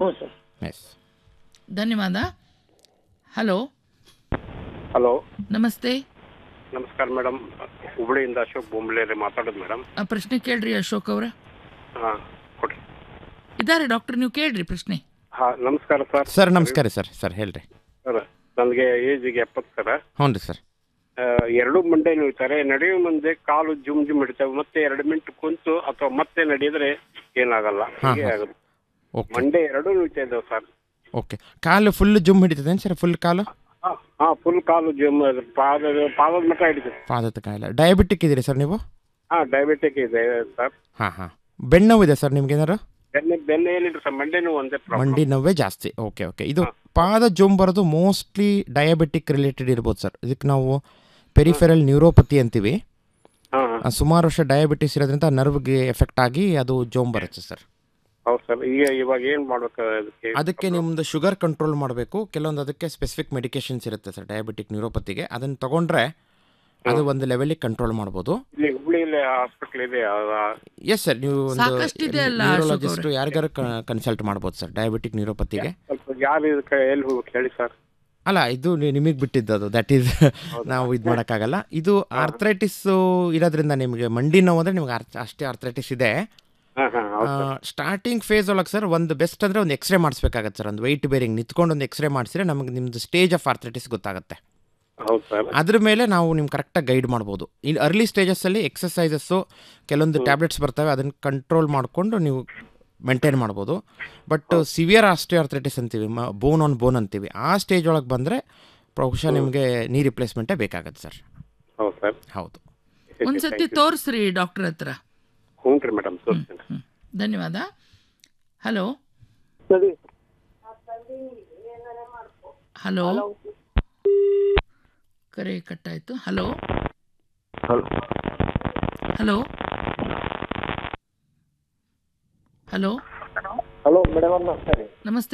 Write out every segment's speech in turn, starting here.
ಹ್ಞೂ sir yes ಧನ್ಯವಾದ hello hello ನಮಸ್ತೆ ನಮಸ್ಕಾರ ಮೇಡಮ್ ಹುಬ್ಳಿಯಿಂದ ಅಶೋಕ್ ಬೊಂಬ್ಲೇರಿ ಮಾತಾಡೋದು ಮೇಡಮ್ ಆ ಪ್ರಶ್ನೆ ಕೇಳ್ರಿ ಅಶೋಕ್ ಅವರ ಹಾಂ ಕೊಡ್ರಿ ಇದಾರೆ ಡಾಕ್ಟರ್ ನೀವು ಕೇಳ್ರಿ ಪ್ರಶ್ನೆ ಹಾಂ ನಮಸ್ಕಾರ ಸರ್ ಸರ್ ನಮಸ್ಕಾರ ಸರ್ ಸರ್ ಹೇಳ್ರಿ ಸರ್ ನನಗೆ ಏಜಿಗೆ ಎಪ್ಪತ್ತು ಸರ ಹ್ಞೂ ರೀ ಸರ್ ಆ, ಎರಡು ಮಂಡೆ ನೋಯ್ತಾರೆ ನಡೆಯುವ ಮುಂದೆ ಕಾಲು ಜುಮ್ ಜುಮ್ ಹಿಡಿತವೆ ಮತ್ತೆ ಎರಡು ಮಿನಿಟ್ ಕುಂತು ಅಥವಾ ಮತ್ತೆ ನಡೆಯಿದ್ರೆ ಏನಾಗಲ್ಲ ಹಾಂ ಹೀಗೆ ಹಾಂ ಆಗುತ್ತೆ ಓಕೆ ಮಂಡೆ ಎರಡೂ ನೋಯ್ತಾ ಇದ್ದಾವೆ ಸರ್ ಓಕೆ ಕಾಲು ಫುಲ್ ಜುಮ್ ಹಿಡಿತದೇನು ಸರ್ ಫುಲ್ ಕಾಲು ಹಾಂ ಫುಲ್ ಕಾಲು ಜುಮ್ ಅದು ಪಾದದ ಪಾದದ ಮಟ್ಟ ಹಿಡಿತದೆ ಪಾದದ ಕಾಯಿಲೆ ಡಯಾಬಿಟಿಕ್ ಇದೀರಿ ಸರ್ ನೀವು ಹಾಂ ಡಯಾಬಿಟಿಕ್ ಇದೆ ಸರ್ ಹಾಂ ಹಾಂ ಬೆನ್ನೋವು ಇದೆ ಸರ್ ನಿಮ್ಗೇನಾರು ಬೆನ್ನೆ ಬೆನ್ನೆ ಏನಿಲ್ಲ ಸರ್ ಮಂಡೆ ನೋವು ಒಂದೇ ಪ್ರಾಬ್ಲಮ್ ಮಂಡಿ ನೋವೇ ಜಾಸ್ತಿ ಓಕೆ ಓಕೆ ಇದು ಪಾದ ಜುಮ್ ಬರೋದು ಮೋಸ್ಟ್ಲಿ ಡಯಾಬಿಟಿಕ್ ರಿಲೇಟೆಡ್ ಇರ್ಬೋದು ಸರ್ ಇದಕ್ಕೆ ನಾವು ಪೆರಿಫೆರಲ್ ನ್ಯೂರೋಪತಿ ಅಂತೀವಿ ಹಾಂ ಆ, ಸುಮಾರು ವರ್ಷ ಡಯಾಬಿಟಿಸ್ ಇರೋದ್ರಿಂದ ನರ್ವ್ಗೆ ಎಫೆಕ್ಟ್ ಆಗಿ ಅದು ಜೋಮ್ ಬರುತ್ತೆ ಸರ್ ಹೌದು ಸರ್ ಈಗ ಇವಾಗ ಏನು ಮಾಡ್ಬೇಕು ಅದಕ್ಕೆ ಅದಕ್ಕೆ ನಿಮ್ಮದು ಶುಗರ್ ಕಂಟ್ರೋಲ್ ಮಾಡಬೇಕು ಕೆಲವೊಂದು ಅದಕ್ಕೆ ಸ್ಪೆಸಿಫಿಕ್ ಮೆಡಿಕೇಶನ್ಸ್ ಇರುತ್ತೆ ಸರ್ ಡಯಾಬಿಟಿಕ್ ನ್ಯೂರೋಪತಿಗೆ ಅದನ್ನು ತಗೊಂಡ್ರೆ ಅದು ಒಂದು ಲೆವೆಲಿಗೆ ಕಂಟ್ರೋಲ್ ಮಾಡ್ಬೋದು ಇಲ್ಲಿ ಹುಬ್ಳಿಯಲ್ಲಿ ಹಾಸ್ಪಿಟಲ್ ಇದೆ ಆ- ಎಸ್ ಸರ್ ನೀವು ಒಂದು ಸಾಕಷ್ಟಿದೆ ಅಲ್ಲ ಅಶೋಕ್ ನ್ಯೂರೋಲಜಿಸ್ಟ್ ಅವ್ರೆ. ಯಾರಿಗಾರು ಕನ್ಸಲ್ಟ್ ಮಾಡ್ಬೋದು ಸರ್ ಡಯಾಬಿಟಿಕ್ ನ್ಯೂರೋಪತಿಗೆ ಸ್ವಲ್ಪ ಯಾರು ಇದಕ್ಕೆ ಎಲ್ಲಿ ಹೋಗ್ಬೇಕು ಹೇಳಿ ಸರ್ ಅಲ್ಲ ಇದು ನಿಮಗೆ ಬಿಟ್ಟಿದ್ದು ಅದು ದಟ್ ಈಸ್ ನಾವು ಇದು ಮಾಡೋಕ್ಕಾಗಲ್ಲ ಇದು ಆರ್ಥ್ರೈಟಿಸ್ ಇರೋದ್ರಿಂದ ನಿಮಗೆ ಮಂಡಿ ನೋವು ಅಂದರೆ ನಿಮ್ಗೆ ಆರ್ತ್- ಅಷ್ಟೇ ಆರ್ಥ್ರೈಟಿಸ್ ಇದೆ ಹಾಂ ಹಾಂ ಹೌದು ಸರ್ ಸ್ಟಾರ್ಟಿಂಗ್ ಫೇಸ್ ಒಳಗೆ ಸರ್ ಒಂದು ಬೆಸ್ಟ್ ಅಂದರೆ ಒಂದು ಎಕ್ಸ್ರೇ ಮಾಡಿಸ್ಬೇಕಾಗತ್ತೆ ಸರ್ ಒಂದು ವೆಯ್ಟ್ ಬೇರಿಂಗ್ ನಿಂತ್ಕೊಂಡು ಒಂದು ಎಕ್ಸ್ರೇ ಮಾಡಿಸಿದ್ರೆ ನಮಗೆ ನಿಮ್ಮದು ಸ್ಟೇಜ್ ಆಫ್ ಆರ್ಥ್ರೈಟಿಸ್ ಗೊತ್ತಾಗುತ್ತೆ ಹೌದು ಸರ್ ಅದ್ರ ಮೇಲೆ ನಾವು ನಿಮ್ಗೆ ಕರೆಕ್ಟಾಗಿ ಗೈಡ್ ಮಾಡ್ಬೋದು ಇಲ್ಲಿ ಅರ್ಲಿ ಸ್ಟೇಜಸ್ಸಲ್ಲಿ ಎಕ್ಸಸೈಸಸ್ಸು ಕೆಲವೊಂದು ಟ್ಯಾಬ್ಲೆಟ್ಸ್ ಬರ್ತವೆ ಅದನ್ನು ಕಂಟ್ರೋಲ್ ಮಾಡಿಕೊಂಡು ನೀವು ಮೇಂಟೈನ್ ಮಾಡ್ಬೋದು ಬಟ್ ಸಿವಿಯರ್ ಆಸ್ಟಿಯಾರ್ಥ್ರೈಟಿಸ್ ಅಂತೀವಿ ಬೋನ್ ಆನ್ ಬೋನ್ ಅಂತೀವಿ ಆ ಸ್ಟೇಜ್ ಒಳಗೆ ಬಂದರೆ ಬಹುಶಃ ನಿಮಗೆ ನೀ ರಿಪ್ಲೇಸ್ಮೆಂಟೇ ಬೇಕಾಗತ್ತೆ ಸರ್ ಹೌದು ಸರ್ ಹೌದು ಒಂದ್ಸತಿ ತೋರಿಸ್ರಿ ಡಾಕ್ಟರ್ ಹತ್ರ ಹ್ಞೂ ರೀ ಮೇಡಮ್ ತೋರಿಸ್ತೀನಿ ಹ್ಮ್. ಧನ್ಯವಾದ ಹಲೋ ಹಲೋ ಕರೆ ಕಟ್ಟಾಯ್ತು hello hello hello hello madam ನಮಸ್ಕಾರ ರೀ ನಮಸ್ತೆ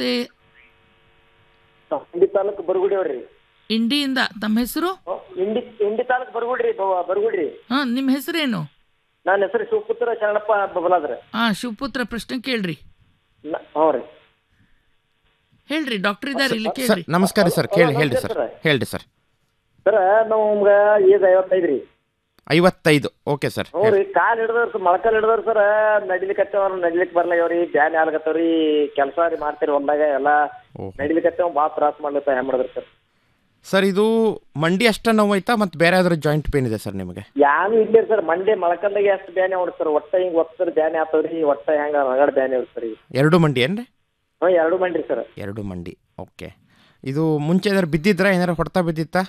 ಇಂಡಿ ತಾಲೂಕು ಬರಗುಡಿ ಅವ್ರಿ ಇಂಡಿಯಿಂದ ತಮ್ಮ ಹೆಸರು ಇಂಡಿ ಇಂಡಿ ತಾಲೂಕು ಬರಗುಡ್ರಿ ಬರಗುಡ್ರಿ ಹಾ ನಿಮ್ಮ ಹೆಸರೇನು ನನ್ನ ಹೆಸರು ಶಿವಪುತ್ರ ಶರಣಪ್ಪ ಬಬಲಾದ್ರ ಹಾ ಶಿವಪುತ್ರ ಪ್ರಶ್ನೆ ಕೇಳ್ರಿ ಹ್ಞೂ ರೀ ಹೇಳ್ರಿ ಡಾಕ್ಟರ್ ಇದಾರೆ ಇಲ್ಲಿ ಸರ್ ಕೇಳ್ರಿ ನಮಸ್ಕಾರ ಸರ್ ಕೇಳಿ ಹೇಳ್ರಿ ಸರ್ ಹೇಳ್ರಿ ಸರ್ ಸರ ನಮ್ಗ ಏಜ್ ಐವತ್ತೈದು ರೀ ಐವತ್ತೈದು ಓಕೆ ಸರ್ ಹ್ಞೂ ರೀ ಕಾಲ್ ಹಿಡ್ದವ್ರ ಮೊಳಕಾಲ್ ಹಿಡ್ದವ್ರ ಸರ್ ನಡಿಲಿಕತ್ತವ ನಡಿಲಿಕ್ ಬರ್ಲಾಗ್ಯಾವ್ರಿ ಬ್ಯಾನ್ ಆಗ್ಲಕತ್ತವ್ರಿ ಕೆಲಸ ರೀ ಮಾಡ್ತೀರಿ ಹೊಲ್ದಾಗ ಎಲ್ಲ ಓಹೋ. ನಡಿಲಿಕತ್ತವ ಭಾಳ ತ್ರಾಸ ಮಾಡ್ಲತ್ತ ಹೆಂಗ್ ಮಾಡಿದ್ರಿ ಸರ್ ಸರ್ ಇದು ಮಂಡಿ ಅಷ್ಟ ನೋವಾಯ್ತಾ ಮತ್ತು ಬೇರೆ ಯಾವ್ದಾದ್ರು ಜಾಯಿಂಟ್ ಪೇನ್ ಇದೆ ಸರ್ ನಿಮಗೆ ಯಾನು ಇಲ್ಲೇ ಸರ್ ಮಂಡೆ ಮೊಳಕಲ್ದಾಗ ಎಷ್ಟು ಬ್ಯಾನೆ ಅವ್ರಿ ಸರ್ ಒಟ್ಟ ಹಿಂಗ್ ಒತ್ತರ್ ಬ್ಯಾನೆ ಆತವ್ರಿ ಒಟ್ಟ ಹೆಂಗ ಹೊರಗಡೆ ಬ್ಯಾನೆ ಅವ್ರಿ ಸರ್ ಈಗ ಎರಡು ಮಂಡಿ ಏನ್ರಿ ಹ್ಞೂ ಎರಡು ಮಂಡ್ರಿ ಸರ್ ಎರಡು ಮಂಡಿ ಓಕೆ ಇದು ಮುಂಚೆ ಏನಾರು ಬಿದ್ದಿದ್ರಾ ಏನಾರು ಹೊಡ್ತಾ ಬಿದ್ದಿತ್ತಾ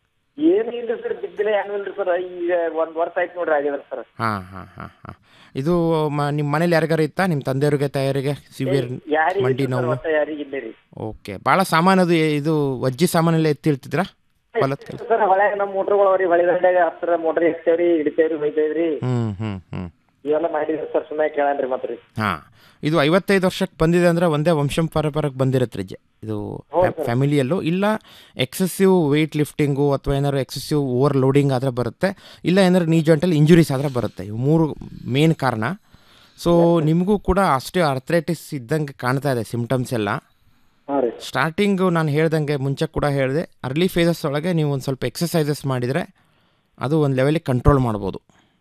ಏನು ಇಲ್ರಿ ಸರ್ ಬಿದ್ದಿಲ್ಲ ಏನು ಇಲ್ರಿ ಸರ್ ಈಗ ಒಂದ್ ವರ್ಷ ಆಯ್ತು ನೋಡ್ರಿ ಆಗಿದ್ರ ಸರ್ ಹಾಂ ಹಾಂ ಹಾಂ ಹಾಂ ಇದು ಮ ನಿಮ್ಮ ಮನೇಲಿ ಯಾರಿಗಾರು ಇತ್ತಾ ನಿಮ್ಮ ತಂದೆಯವ್ರಿಗೆ ತಾಯಿಯರಿಗೆ ಸಿವಿಯರ್ ಯಾರಿಗೆ ಮಂಡಿ ಸರ್ ನೋವು ಒಟ್ಟ ಯಾರಿಗೆ ಇಲ್ಲ ರೀ ಓಕೆ ಭಾಳ ಸಾಮಾನದು ಏ- ಇದು ವಜ್ಜಿ ಸಾಮಾನೆಲ್ಲ ಎತ್ತಿಳ್ತಿದ್ರಾ ಹೊಲದ ಕೆಲಸ ಸರ್ ಹೊಳ್ಯಾಗ ನಮ್ಮ ಮೋಟ್ರ್ಗಳು ಅವ್ರಿ ಹೊಳಿ ದಂಡ್ಯಾಗ ಹತ್ತಿರ ಮೋಟ್ರ್ ಇರ್ತೇವ್ರಿ ಹಿಡಿತೇವ್ರಿ ಒಯ್ತೇವ್ರಿ ಹ್ಞೂ ಹ್ಞೂ ಹ್ಞೂ ಇವೆಲ್ಲ ಮಾಡಿದ್ರಿ ಸರ್ ಸುಮ್ಮನೆ ಕೇಳನ್ರಿ ಮತ್ರಿ ಹಾಂ ಇದು ಐವತ್ತೈದು ವರ್ಷಕ್ಕೆ ಬಂದಿದೆ ಅಂದರೆ ಒಂದೇ ವಂಶಂ ಪರಂಪರಕ್ಕೆ ಬಂದಿರುತ್ತೆ ಜ ಇದು ಫ್ಯಾಮಿಲಿಯಲ್ಲೂ ಇಲ್ಲ ಎಕ್ಸೆಸಿವ್ ವೆಯ್ಟ್ ಲಿಫ್ಟಿಂಗು ಅಥವಾ ಏನಾದ್ರು ಎಕ್ಸೆಸಿವ್ ಓವರ್ ಲೋಡಿಂಗ್ ಆದರೆ ಬರುತ್ತೆ ಇಲ್ಲ ಏನಾದ್ರು ನೀ ಜಾಯಿಂಟಲ್ಲಿ ಇಂಜುರೀಸ್ ಆದರೆ ಬರುತ್ತೆ ಇವು ಮೂರು ಮೇನ್ ಕಾರಣ ಸೊ ನಿಮಗೂ ಕೂಡ ಅಷ್ಟೇ ಅರ್ಥ್ರೈಟಿಸ್ ಇದ್ದಂಗೆ ಕಾಣ್ತಾ ಇದೆ ಸಿಮ್ಟಮ್ಸ್ ಎಲ್ಲ ಹಾಂ ರೀ ಸ್ಟಾರ್ಟಿಂಗು ನಾನು ಹೇಳ್ದಂಗೆ ಮುಂಚೆ ಕೂಡ ಹೇಳಿದೆ ಅರ್ಲಿ ಫೇಸಸ್ ಒಳಗೆ ನೀವು ಒಂದು ಸ್ವಲ್ಪ ಎಕ್ಸಸೈಸಸ್ ಮಾಡಿದರೆ ಅದು ಒಂದು ಲೆವೆಲಿಗೆ ಕಂಟ್ರೋಲ್ ಮಾಡ್ಬೋದು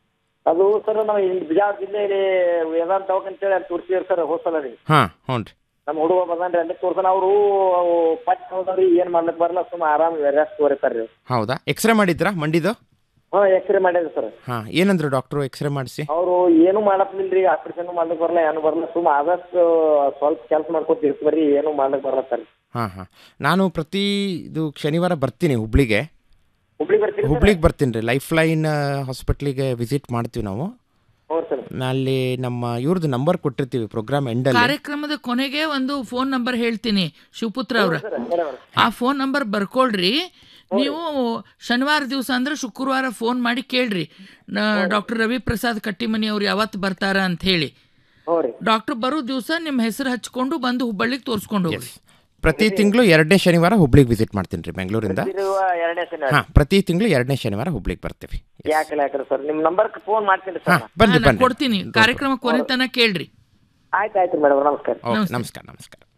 ಅದು ಸರ್ ನಾವು ಇಲ್ಲಿ ಬಿಜಾಪುರ ಜಿಲ್ಲೆಯಲ್ಲಿ ವೇದಾಂತ ದವಾಖಾನೆ ಅಂತೇಳಿ ಅಲ್ಲಿ ತೋರಿಸಿದ್ರಿ ಸರ್ ಹೋಸಲ ರೀ ಹಾಂ ಹ್ಞೂ ರೀ ನಮ್ಮ ಹುಡುಗ ಬಂದಾನ್ರಿ ಅಲ್ಲಿ ತೋರ್ಸನ ಅವರು ಪಟ್ ಹೋದ್ರಿ ಏನ್ ಮಾಡ್ಲಿಕ್ ಬರಲ್ಲ ಸುಮ್ಮ ಆರಾಮ್ ರೆಸ್ಟ್ ತೋರಿತಾರ್ರಿ ಹೌದಾ ಎಕ್ಸ್ರೇ ಮಾಡಿದ್ರಾ ಮಂಡಿದು ಹಾ ಎಕ್ಸ್ರೇ ಮಾಡಿದ್ರಿ ಸರ್ ಹಾಂ ಏನಂದ್ರು ಡಾಕ್ಟ್ರು ಎಕ್ಸ್ರೇ ಮಾಡಿಸಿ ಅವರು ಏನು ಮಾಡಪ್ಲಿಲ್ರಿ ಆಪರೇಷನ್ ಮಾಡ್ಲಿಕ್ ಬರಲ್ಲ ಏನು ಬರಲ್ಲ ಸುಮ್ಮ ಆದಷ್ಟು ಸ್ವಲ್ಪ ಕೆಲಸ ಮಾಡ್ಕೊತ ಇರ್ತೀವ್ರಿ ಏನು ಮಾಡ್ಲಿಕ್ ಬರಲ್ಲ ಸರ್ ಹಾಂ ಹಾಂ ನಾನು ಪ್ರತಿ ಇದು ಶನಿವಾರ ಬರ್ತೀನಿ ಹುಬ್ಳಿಗೆ ಹುಬ್ಳಿ ಬರ್ತೀರಿ ಸರ್ ಹುಬ್ಳಿಗೆ ಬರ್ತೀನಿ ರೀ ಲೈಫ್ ಲೈನ್ ಹಾಸ್ಪಿಟ್ಲಿಗೆ ವಿಸಿಟ್ ಮಾಡ್ತೀವಿ ನಾವು ಹ್ಞೂ ಸರ್ ಅಲ್ಲಿ ನಮ್ಮ ಇವ್ರದ್ದು ನಂಬರ್ ಕೊಟ್ಟಿರ್ತೀವಿ ಪ್ರೋಗ್ರಾಮ್ ಎಂಡಲ್ಲಿ ಕಾರ್ಯಕ್ರಮದ ಕೊನೆಗೆ ಒಂದು ಫೋನ್ ನಂಬರ್ ಹೇಳ್ತೀನಿ ಶಿವಪುತ್ರ ಅವ್ರ ಮೇಡಮ್ ಆ ಫೋನ್ ನಂಬರ್ ಬರ್ಕೊಳ್ರಿ ನೀವು ಶನಿವಾರ ದಿವಸ ಅಂದ್ರೆ ಶುಕ್ರವಾರ ಫೋನ್ ಮಾಡಿ ಕೇಳ್ರಿ ಡಾಕ್ಟರ್ ರವಿ ಪ್ರಸಾದ್ ಕಟ್ಟಿಮನಿ ಅವ್ರು ಯಾವತ್ತು ಬರ್ತಾರ ಅಂತ ಹೇಳಿ ಹ್ಞೂ ರೀ ಡಾಕ್ಟರ್ ಬರೋ ದಿವಸ ನಿಮ್ಮ ಹೆಸರು ಹಚ್ಕೊಂಡು ಬಂದು ಹುಬ್ಬಳ್ಳಿಗೆ ತೋರಿಸ್ಕೊಂಡು ಹೋಗ್ರಿ ಪ್ರತಿ ತಿಂಗಳು ಎರಡನೇ ಶನಿವಾರ ಹುಬ್ಳಿಗೆ ವಿಸಿಟ್ ಮಾಡ್ತೀನಿ ರೀ ಬೆಂಗಳೂರಿಂದ ಇರುವ ಎರಡನೇ ಸಲ ಹಾಂ ಪ್ರತಿ ತಿಂಗಳು ಎರಡನೇ ಶನಿವಾರ ಹುಬ್ಳಿಗೆ ಬರ್ತೀವಿ ಯಾಕಲ್ಲ ಯಾಕ್ರಿ ಸರ್ ನಿಮ್ಮ ನಂಬರ್ಗೆ ಫೋನ್ ಮಾಡ್ತೀನಿ ಹಾಂ ಸರ್ ಬನ್ನಿ ಹಾ, ನಾನ್ ಬನ್ನಿ ಕೊಡ್ತೀನಿ ಕಾರ್ಯಕ್ರಮ ಕೊನೆ ತನಕ ಕೇಳ್ರಿ ಆಯ್ತು ಆಯ್ತು ಮೇಡಮ್ ನಮಸ್ಕಾರ ಓಕೆ ನಮಸ್ಕಾರ ನಮಸ್ಕಾರ